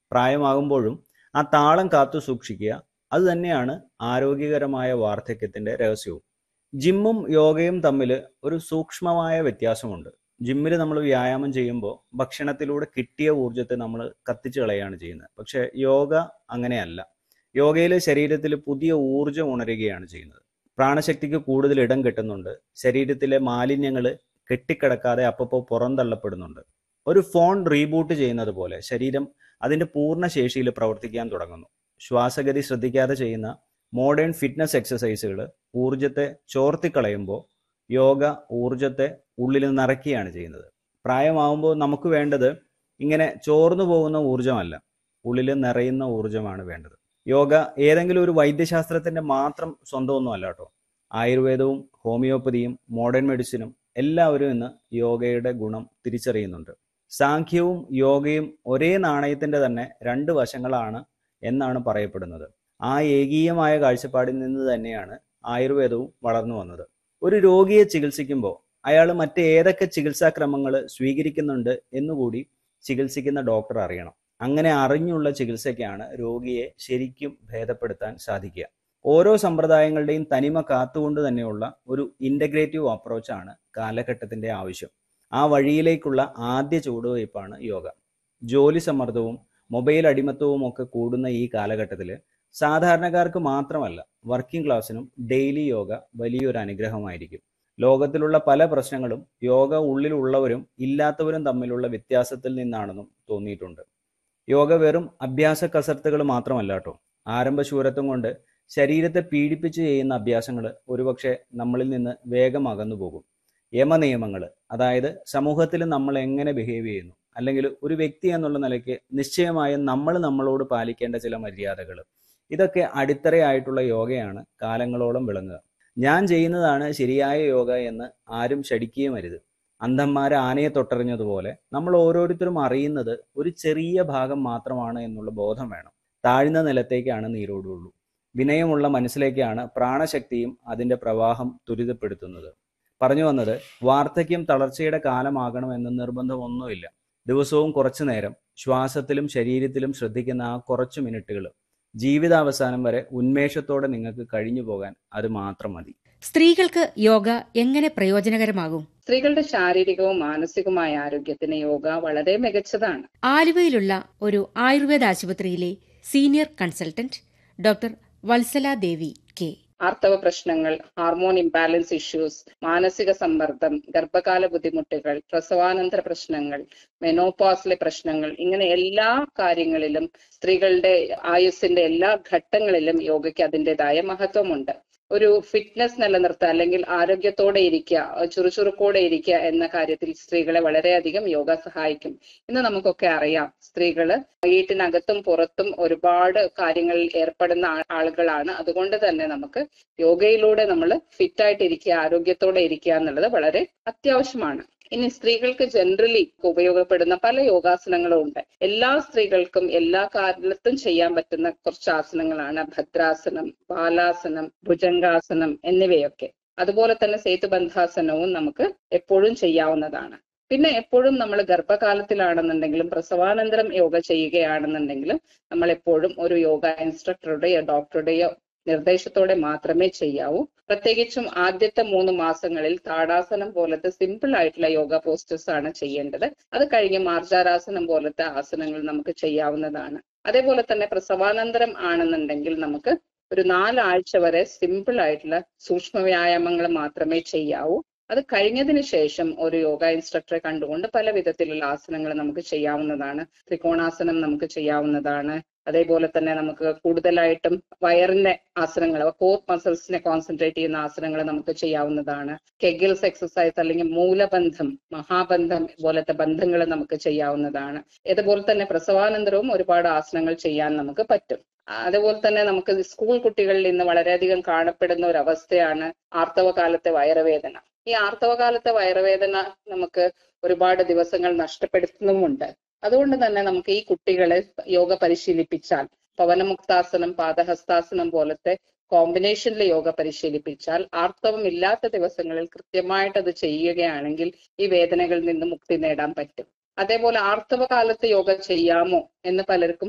പ്രായമാകുമ്പോഴും ആ താളം കാത്തു സൂക്ഷിക്കുക അത് തന്നെയാണ് ആരോഗ്യകരമായ വാർദ്ധക്യത്തിന്റെ രഹസ്യവും ജിമ്മും യോഗയും തമ്മിൽ ഒരു സൂക്ഷ്മമായ വ്യത്യാസമുണ്ട് ജിമ്മിൽ നമ്മൾ വ്യായാമം ചെയ്യുമ്പോൾ ഭക്ഷണത്തിലൂടെ കിട്ടിയ ഊർജത്തെ നമ്മൾ കത്തിച്ചു കളയാണ് ചെയ്യുന്നത് പക്ഷെ യോഗ അങ്ങനെയല്ല യോഗയിൽ ശരീരത്തിൽ പുതിയ ഊർജം ഉണരുകയാണ് ചെയ്യുന്നത് പ്രാണശക്തിക്ക് കൂടുതൽ ഇടം കിട്ടുന്നുണ്ട് ശരീരത്തിലെ മാലിന്യങ്ങൾ കെട്ടിക്കിടക്കാതെ അപ്പപ്പോൾ പുറന്തള്ളപ്പെടുന്നുണ്ട് ഒരു ഫോൺ റീബൂട്ട് ചെയ്യുന്നത് പോലെ ശരീരം അതിന്റെ പൂർണ്ണ ശേഷിയിൽ പ്രവർത്തിക്കാൻ തുടങ്ങുന്നു ശ്വാസഗതി ശ്രദ്ധിക്കാതെ ചെയ്യുന്ന മോഡേൺ ഫിറ്റ്നസ് എക്സസൈസുകൾ ഊർജത്തെ ചോർത്തിക്കളയുമ്പോൾ യോഗ ഊർജത്തെ ഉള്ളിൽ നിറയ്ക്കുകയാണ് ചെയ്യുന്നത് പ്രായമാവുമ്പോൾ നമുക്ക് വേണ്ടത് ഇങ്ങനെ ചോർന്നു പോകുന്ന ഊർജമല്ല ഉള്ളിൽ നിറയുന്ന ഊർജമാണ് വേണ്ടത് യോഗ ഏതെങ്കിലും ഒരു വൈദ്യശാസ്ത്രത്തിന്റെ മാത്രം സ്വന്തമൊന്നും അല്ല കേട്ടോ ആയുർവേദവും ഹോമിയോപ്പതിയും മോഡേൺ മെഡിസിനും എല്ലാവരും ഇന്ന് യോഗയുടെ ഗുണം തിരിച്ചറിയുന്നുണ്ട് സാഖ്യവും യോഗയും ഒരേ നാണയത്തിന്റെ തന്നെ രണ്ട് വശങ്ങളാണ് എന്നാണ് പറയപ്പെടുന്നത് ആ ഏകീയമായ കാഴ്ചപ്പാടിൽ നിന്ന് തന്നെയാണ് ആയുർവേദവും വളർന്നു വന്നത് ഒരു രോഗിയെ ചികിത്സിക്കുമ്പോൾ അയാൾ മറ്റേതൊക്കെ ചികിത്സാക്രമങ്ങൾ സ്വീകരിക്കുന്നുണ്ട് എന്നുകൂടി ചികിത്സിക്കുന്ന ഡോക്ടർ അറിയണം അങ്ങനെ അറിഞ്ഞുള്ള ചികിത്സയ്ക്കാണ് രോഗിയെ ശരിക്കും ഭേദപ്പെടുത്താൻ സാധിക്കുക ഓരോ സമ്പ്രദായങ്ങളുടെയും തനിമ കാത്തുകൊണ്ട് തന്നെയുള്ള ഒരു ഇന്റഗ്രേറ്റീവ് അപ്രോച്ചാണ് കാലഘട്ടത്തിന്റെ ആവശ്യം ആ വഴിയിലേക്കുള്ള ആദ്യ ചുവടുവയ്പ്പാണ് യോഗ ജോലി സമ്മർദ്ദവും മൊബൈൽ അടിമത്തവും ഒക്കെ കൂടുന്ന ഈ കാലഘട്ടത്തിൽ സാധാരണക്കാർക്ക് മാത്രമല്ല വർക്കിംഗ് ക്ലാസ്സിനും ഡെയിലി യോഗ വലിയൊരു അനുഗ്രഹമായിരിക്കും ലോകത്തിലുള്ള പല പ്രശ്നങ്ങളും യോഗ ഉള്ളിലുള്ളവരും ഇല്ലാത്തവരും തമ്മിലുള്ള വ്യത്യാസത്തിൽ നിന്നാണെന്നും തോന്നിയിട്ടുണ്ട് യോഗ വെറും അഭ്യാസ കസർത്തുകൾ മാത്രമല്ല കേട്ടോ ആരംഭശൂരത്വം കൊണ്ട് ശരീരത്തെ പീഡിപ്പിച്ച് ചെയ്യുന്ന അഭ്യാസങ്ങൾ ഒരുപക്ഷെ നമ്മളിൽ നിന്ന് വേഗം അകന്നു പോകും യമനിയമങ്ങൾ അതായത് സമൂഹത്തിൽ നമ്മൾ എങ്ങനെ ബിഹേവ് ചെയ്യുന്നു അല്ലെങ്കിൽ ഒരു വ്യക്തി എന്നുള്ള നിലയ്ക്ക് നിശ്ചയമായും നമ്മൾ നമ്മളോട് പാലിക്കേണ്ട ചില മര്യാദകൾ ഇതൊക്കെ അടിത്തറയായിട്ടുള്ള യോഗയാണ് കാലങ്ങളോളം വിളങ്ങുക ഞാൻ ചെയ്യുന്നതാണ് ശരിയായ യോഗ എന്ന് ആരും ശടിക്കുകയും അരുത് അന്ധന്മാരെ ആനയെ തൊട്ടറിഞ്ഞതുപോലെ നമ്മൾ ഓരോരുത്തരും അറിയുന്നത് ഒരു ചെറിയ ഭാഗം മാത്രമാണ് എന്നുള്ള ബോധം വേണം താഴ്ന്ന നിലത്തേക്കാണ് നീരോടുള്ളൂ വിനയമുള്ള മനസ്സിലേക്കാണ് പ്രാണശക്തിയും അതിന്റെ പ്രവാഹം ത്വരിതപ്പെടുത്തുന്നത് പറഞ്ഞു വന്നത് വാർദ്ധക്യം തളർച്ചയുടെ കാലമാകണമെന്ന് നിർബന്ധമൊന്നുമില്ല ദിവസവും കുറച്ചു നേരം ശ്വാസത്തിലും ശരീരത്തിലും ശ്രദ്ധിക്കുന്ന ആ കുറച്ചു മിനിറ്റുകൾ ജീവിതാവസാനം വരെ ഉന്മേഷത്തോടെ നിങ്ങൾക്ക് കഴിഞ്ഞു പോകാൻ അത് മാത്രം മതി സ്ത്രീകൾക്ക് യോഗ എങ്ങനെ പ്രയോജനകരമാകും സ്ത്രീകളുടെ ശാരീരികവും മാനസികവുമായ ആരോഗ്യത്തിന് യോഗ വളരെ മികച്ചതാണ് ആലുവയിലുള്ള ഒരു ആയുർവേദ ആശുപത്രിയിലെ senior consultant doctor Vatsala Devi K ആർത്തവ പ്രശ്നങ്ങൾ ഹാർമോൺ ഇംബാലൻസ് ഇഷ്യൂസ് മാനസിക സമ്മർദ്ദം ഗർഭകാല ബുദ്ധിമുട്ടുകൾ പ്രസവാനന്തര പ്രശ്നങ്ങൾ മെനോപോസിലെ പ്രശ്നങ്ങൾ ഇങ്ങനെ എല്ലാ കാര്യങ്ങളിലും സ്ത്രീകളുടെ ആയുസ്സിന്റെ എല്ലാ ഘട്ടങ്ങളിലും യോഗയ്ക്ക് അതിൻ്റെതായ മഹത്വമുണ്ട് ഒരു ഫിറ്റ്നസ് നിലനിർത്തുക അല്ലെങ്കിൽ ആരോഗ്യത്തോടെ ഇരിക്കുക ചുറുചുറുക്കോടെ ഇരിക്കുക എന്ന കാര്യത്തിൽ സ്ത്രീകളെ വളരെയധികം യോഗ സഹായിക്കും ഇന്ന് നമുക്കൊക്കെ അറിയാം സ്ത്രീകള് വീട്ടിനകത്തും പുറത്തും ഒരുപാട് കാര്യങ്ങളിൽ ഏർപ്പെടുന്ന ആളുകളാണ് അതുകൊണ്ട് തന്നെ നമുക്ക് യോഗയിലൂടെ നമ്മൾ ഫിറ്റായിട്ട് ഇരിക്കുക ആരോഗ്യത്തോടെ ഇരിക്കുക എന്നുള്ളത് വളരെ അത്യാവശ്യമാണ് ഇനി സ്ത്രീകൾക്ക് ജനറലി ഉപയോഗപ്പെടുന്ന പല യോഗാസനങ്ങളും ഉണ്ട് എല്ലാ സ്ത്രീകൾക്കും എല്ലാ കാലത്തും ചെയ്യാൻ പറ്റുന്ന കുറച്ച് ആസനങ്ങളാണ് ഭദ്രാസനം ബാലാസനം ഭുജംഗാസനം എന്നിവയൊക്കെ അതുപോലെ തന്നെ സേതുബന്ധാസനവും നമുക്ക് എപ്പോഴും ചെയ്യാവുന്നതാണ് പിന്നെ എപ്പോഴും നമ്മൾ ഗർഭകാലത്തിലാണെന്നുണ്ടെങ്കിലും പ്രസവാനന്തരം യോഗ ചെയ്യുകയാണെന്നുണ്ടെങ്കിലും നമ്മൾ എപ്പോഴും ഒരു യോഗ ഇൻസ്ട്രക്ടറുടെയോ ഡോക്ടറുടെയോ നിർദ്ദേശത്തോടെ മാത്രമേ ചെയ്യാവൂ പ്രത്യേകിച്ചും ആദ്യത്തെ മൂന്ന് മാസങ്ങളിൽ താടാസനം പോലത്തെ സിമ്പിൾ ആയിട്ടുള്ള യോഗ പോസ്റ്റേഴ്സ് ആണ് ചെയ്യേണ്ടത് അത് കഴിഞ്ഞ് മാർജാരാസനം പോലത്തെ ആസനങ്ങൾ നമുക്ക് ചെയ്യാവുന്നതാണ് അതേപോലെ തന്നെ പ്രസവാനന്തരം ആണെന്നുണ്ടെങ്കിൽ നമുക്ക് ഒരു നാലാഴ്ച വരെ സിമ്പിൾ ആയിട്ടുള്ള സൂക്ഷ്മ വ്യായാമങ്ങൾ മാത്രമേ ചെയ്യാവൂ അത് കഴിഞ്ഞതിന് ശേഷം ഒരു യോഗ ഇൻസ്ട്രക്ടറെ കണ്ടുകൊണ്ട് പല വിധത്തിലുള്ള ആസനങ്ങൾ നമുക്ക് ചെയ്യാവുന്നതാണ് ത്രികോണാസനം നമുക്ക് ചെയ്യാവുന്നതാണ് അതേപോലെ തന്നെ നമുക്ക് കൂടുതലായിട്ടും വയറിന്റെ ആസനങ്ങൾ കോർ മസിൽസിനെ കോൺസെൻട്രേറ്റ് ചെയ്യുന്ന ആസനങ്ങൾ നമുക്ക് ചെയ്യാവുന്നതാണ് കെഗിൽസ് എക്സസൈസ് അല്ലെങ്കിൽ മൂലബന്ധം മഹാബന്ധം പോലത്തെ ബന്ധങ്ങൾ നമുക്ക് ചെയ്യാവുന്നതാണ് ഇതുപോലെ തന്നെ പ്രസവാനന്തരവും ഒരുപാട് ആസനങ്ങൾ ചെയ്യാൻ നമുക്ക് പറ്റും അതുപോലെ തന്നെ നമുക്ക് സ്കൂൾ കുട്ടികളിൽ ഇന്ന് വളരെയധികം കാണപ്പെടുന്ന ഒരു അവസ്ഥയാണ് ആർത്തവകാലത്തെ വയറുവേദന ഈ ആർത്തവകാലത്തെ വയറുവേദന നമുക്ക് ഒരുപാട് ദിവസങ്ങൾ നഷ്ടപ്പെടുത്തുന്നുമുണ്ട് അതുകൊണ്ട് തന്നെ നമുക്ക് ഈ കുട്ടികളെ യോഗ പരിശീലിപ്പിച്ചാൽ പവനമുക്താസനം പാദഹസ്താസനം പോലത്തെ കോമ്പിനേഷനിൽ യോഗ പരിശീലിപ്പിച്ചാൽ ആർത്തവം ഇല്ലാത്ത ദിവസങ്ങളിൽ കൃത്യമായിട്ട് അത് ചെയ്യുകയാണെങ്കിൽ ഈ വേദനകളിൽ നിന്ന് മുക്തി നേടാൻ പറ്റും അതേപോലെ ആർത്തവ കാലത്ത് യോഗ ചെയ്യാമോ എന്ന് പലർക്കും